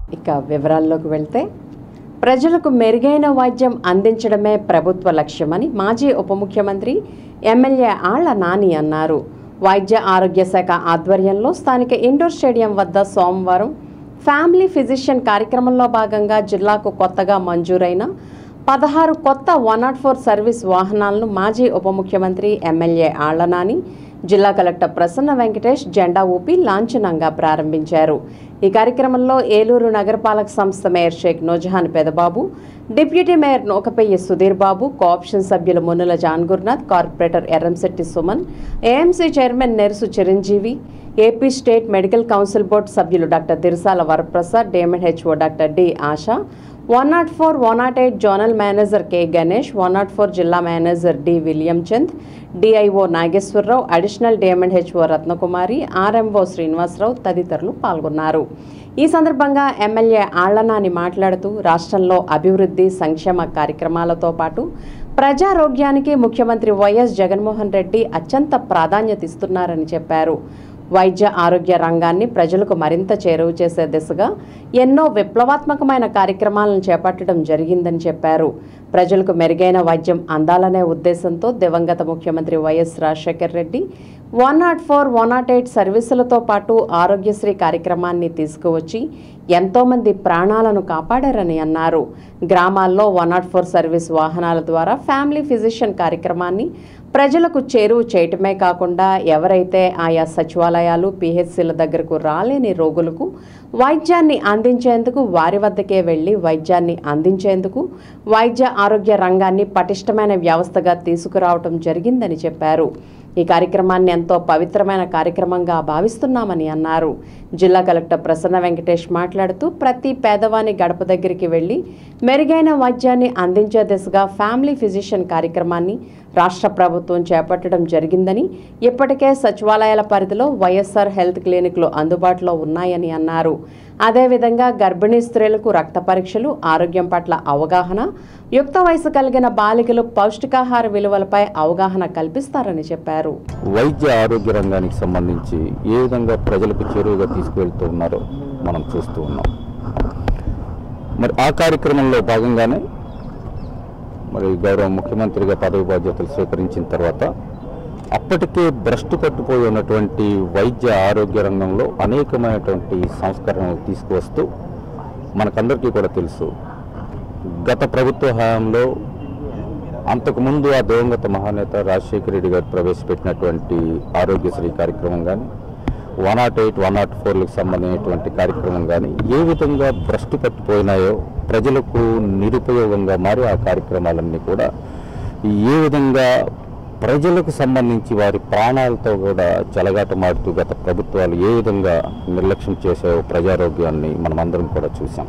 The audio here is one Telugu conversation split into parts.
ఇక వివరాల్లోకి వెళ్తే ప్రజలకు మెరుగైన వైద్యం అందించడమే ప్రభుత్వ లక్ష్యమని మాజీ ఉప ముఖ్యమంత్రి ఎమ్మెల్యే ఆళ్ల నాని అన్నారు వైద్య ఆరోగ్య శాఖ ఆధ్వర్యంలో స్థానిక ఇండోర్ స్టేడియం వద్ద సోమవారం ఫ్యామిలీ ఫిజిషియన్ కార్యక్రమంలో భాగంగా జిల్లాకు కొత్తగా మంజూరైన పదహారు కొత్త వన్ నాట్ ఫోర్ సర్వీస్ వాహనాలను మాజీ ఉప ముఖ్యమంత్రి ఎమ్మెల్యే ఆళ్ల నాని జిల్లా కలెక్టర్ ప్రసన్న వెంకటేష్ జెండా ఊపి లాంఛనంగా ప్రారంభించారు ఈ కార్యక్రమంలో ఏలూరు నగరపాలక సంస్థ mayor Sheikh Noorjahan Pedababu deputy mayor Nookapeyyi Sudheer Babu cooption సభ్యులు Munnula John Gurunath corporator Erramsetti Suman AMC chairman Nerusu Chiranjeevi AP state medical council board సభ్యులు doctor Dirasala Varaprasad DMHO doctor D Asha one nought four one nought eight zonal manager K Ganesh one nought four జిల్లా manager D William Chand DIO Nageswararao additional DMNHO Ratnakumari RMO Srinivasarao తదితరులు పాల్గొన్నారు ఈ సందర్భంగా ఎమ్మెల్యే ఆళ్లనాని మాట్లాడుతూ రాష్ట్రంలో అభివృద్ధి సంక్షేమ కార్యక్రమాలతో పాటు ప్రజారోగ్యానికి ముఖ్యమంత్రి వైఎస్ జగన్మోహన్ రెడ్డి అత్యంత ప్రాధాన్యత ఇస్తున్నారని చెప్పారు వైద్య ఆరోగ్య రంగాన్ని ప్రజలకు మరింత చేరువ చేసే దిశగా ఎన్నో విప్లవాత్మకమైన కార్యక్రమాలను చేపట్టడం జరిగిందని చెప్పారు ప్రజలకు మెరుగైన వైద్యం అందాలనే ఉద్దేశంతో దివంగత ముఖ్యమంత్రి YS Rajasekhar Reddy one nought four one nought eight సర్వీసులతో పాటు ఆరోగ్యశ్రీ కార్యక్రమాన్ని తీసుకువచ్చి ఎంతోమంది ప్రాణాలను కాపాడారని అన్నారు గ్రామాల్లో వన్ నాట్ ఫోర్ సర్వీస్ వాహనాల ద్వారా ఫ్యామిలీ ఫిజిషియన్ కార్యక్రమాన్ని ప్రజలకు చేరువ చేయటమే కాకుండా ఎవరైతే ఆయా సచివాలయాలు పిహెచ్సిల దగ్గరకు రాలేని రోగులకు వైద్యాన్ని అందించేందుకు వారి వద్దకే వెళ్ళి వైద్యాన్ని అందించేందుకు వైద్య ఆరోగ్య రంగాన్ని పటిష్టమైన వ్యవస్థగా తీసుకురావటం జరిగిందని చెప్పారు ఈ కార్యక్రమాన్ని ఎంతో పవిత్రమైన కార్యక్రమంగా భావిస్తున్నామని అన్నారు జిల్లా కలెక్టర్ ప్రసన్న వెంకటేష్ మాట్లాడుతూ ప్రతి పేదవాని గడప దగ్గరికి వెళ్లి మెరుగైన వైద్యాన్ని అందించే దిశగా ఫ్యామిలీ ఫిజిషియన్ కార్యక్రమాన్ని రాష్ట్ర ప్రభుత్వం చేపట్టడం జరిగిందని ఇప్పటికే సచివాలయాల పరిధిలో వైఎస్ఆర్ హెల్త్ క్లినిక్లు అందుబాటులో ఉన్నాయని అన్నారు అదేవిధంగా గర్భిణీ స్త్రీలకు రక్త పరీక్షలు ఆరోగ్యం పట్ల అవగాహన యుక్త వయసు కలిగిన బాలికలు పౌష్టికాహార విలువలపై అవగాహన కల్పిస్తారని చెప్పారు వైద్య ఆరోగ్య రంగానికి సంబంధించి ఏ విధంగా ప్రజలకు చేరువుగా తీసుకువెళ్తూ ఉన్నారో మనం చూస్తూ ఉన్నాం మరి ఆ కార్యక్రమంలో భాగంగానే మరి గౌరవ ముఖ్యమంత్రిగా పదవి బాధ్యతలు స్వీకరించిన తర్వాత అప్పటికే భ్రష్టు పట్టుపోయి ఉన్నటువంటి వైద్య ఆరోగ్య రంగంలో అనేకమైనటువంటి సంస్కరణలు తీసుకువస్తూ మనకందరికీ కూడా తెలుసు గత ప్రభుత్వ హయాంలో అంతకుముందు ఆ దివంగత మహానేత రాజశేఖర రెడ్డి గారు ప్రవేశపెట్టినటువంటి ఆరోగ్యశ్రీ కార్యక్రమం కానీ one nought eight one nought ఫోర్లకు సంబంధించినటువంటి కార్యక్రమం కానీ ఏ విధంగా భ్రష్టు పట్టిపోయినాయో ప్రజలకు నిరుపయోగంగా మారి ఆ కార్యక్రమాలన్నీ కూడా ఏ విధంగా ప్రజలకు సంబంధించి వారి ప్రాణాలతో కూడా చెలగాటమాడుతూ గత ప్రభుత్వాలు ఏ విధంగా నిర్లక్ష్యం చేసాయో ప్రజారోగ్యాన్ని మనమందరం కూడా చూసాం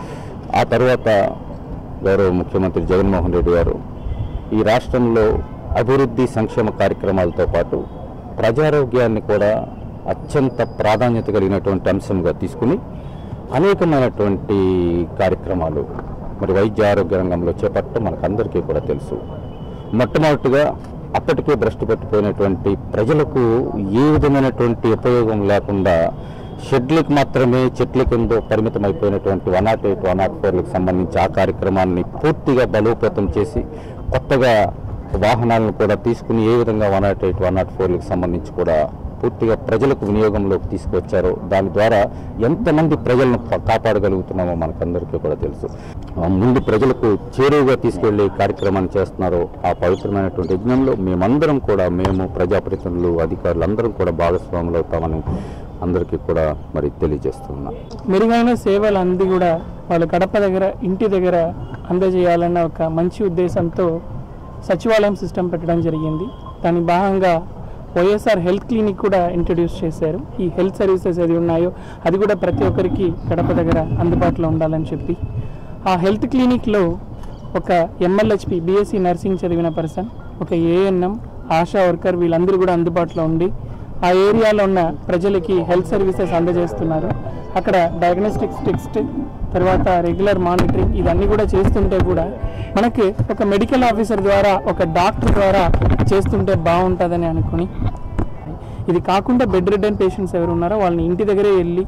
ఆ తర్వాత గౌరవ ముఖ్యమంత్రి జగన్మోహన్ రెడ్డి గారు ఈ రాష్ట్రంలో అభివృద్ధి సంక్షేమ కార్యక్రమాలతో పాటు ప్రజారోగ్యాన్ని కూడా అత్యంత ప్రాధాన్యత కలిగినటువంటి అంశంగా తీసుకుని అనేకమైనటువంటి కార్యక్రమాలు మరి వైద్య ఆరోగ్య రంగంలో చేపట్టడం మనకందరికీ కూడా తెలుసు మొట్టమొదటిగా అప్పటికే భ్రష్టు పట్టిపోయినటువంటి ప్రజలకు ఏ విధమైనటువంటి ఉపయోగం లేకుండా షెడ్లకు మాత్రమే చెట్ల కింద పరిమితం అయిపోయినటువంటి one nought eight one nought ఫోర్లకు సంబంధించి ఆ కార్యక్రమాన్ని పూర్తిగా బలోపేతం చేసి కొత్తగా వాహనాలను కూడా తీసుకుని ఏ విధంగా one nought eight one nought ఫోర్లకు సంబంధించి కూడా పూర్తిగా ప్రజలకు వినియోగంలోకి తీసుకొచ్చారో దాని ద్వారా ఎంతమంది ప్రజలను ప- కాపాడగలుగుతున్నామో మనకందరికీ కూడా తెలుసు ఆ ముందు ప్రజలకు చేరువుగా తీసుకెళ్లే కార్యక్రమాన్ని చేస్తున్నారో ఆ పవిత్రమైనటువంటి యజ్ఞంలో మేమందరం కూడా మేము ప్రజాప్రతినిధులు అధికారులు అందరం కూడా భాగస్వాములు అవుతామని అందరికీ కూడా మరి తెలియజేస్తున్నాం మెరుగైన సేవలు అంది కూడా వాళ్ళ గడప దగ్గర ఇంటి దగ్గర అందజేయాలన్న ఒక మంచి ఉద్దేశంతో సచివాలయం సిస్టమ్ పెట్టడం జరిగింది దాని భాగంగా వైఎస్ఆర్ హెల్త్ క్లినిక్ కూడా ఇంట్రడ్యూస్ చేశారు ఈ హెల్త్ సర్వీసెస్ ఏది ఉన్నాయో అది కూడా ప్రతి ఒక్కరికి గడప దగ్గర అందుబాటులో ఉండాలని చెప్పి ఆ హెల్త్ క్లినిక్లో ఒక ఎంఎల్హెచ్పి బీఎస్సీ నర్సింగ్ చదివిన పర్సన్ ఒక ఏఎన్ఎం ఆశా వర్కర్ వీళ్ళందరూ కూడా అందుబాటులో ఉండి ఆ ఏరియాలో ఉన్న ప్రజలకి హెల్త్ సర్వీసెస్ అందజేస్తున్నారు అక్కడ డయాగ్నోస్టిక్స్ టెక్స్ట్ తర్వాత రెగ్యులర్ మానిటరింగ్ ఇవన్నీ కూడా చేస్తుంటే కూడా మనకి ఒక మెడికల్ ఆఫీసర్ ద్వారా ఒక డాక్టర్ ద్వారా చేస్తుంటే బాగుంటుందని అనుకుని ఇది కాకుండా బెడ్ రిడన్ పేషెంట్స్ ఎవరు ఉన్నారో వాళ్ళని ఇంటి దగ్గరే వెళ్ళి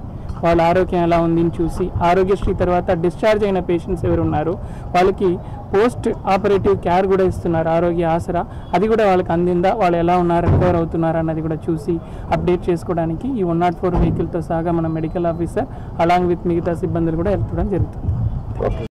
వాళ్ళ ఆరోగ్యం ఎలా ఉంది అని చూసి ఆరోగ్యశ్రీ తర్వాత డిశ్చార్జ్ అయిన పేషెంట్స్ ఎవరు ఉన్నారో వాళ్ళకి పోస్ట్ ఆపరేటివ్ కేర్ కూడా ఇస్తున్నారు ఆరోగ్య ఆసరా అది కూడా వాళ్ళకి అందిందా వాళ్ళు ఎలా ఉన్నారు రికవర్ అవుతున్నారా అన్నది కూడా చూసి అప్డేట్ చేసుకోవడానికి ఈ వన్ నాట్ ఫోర్ వెహికల్తో సహా మన మెడికల్ ఆఫీసర్ అలాంగ్ విత్ మిగతా సిబ్బందులు కూడా వెళ్తడం జరుగుతుంది ఓకే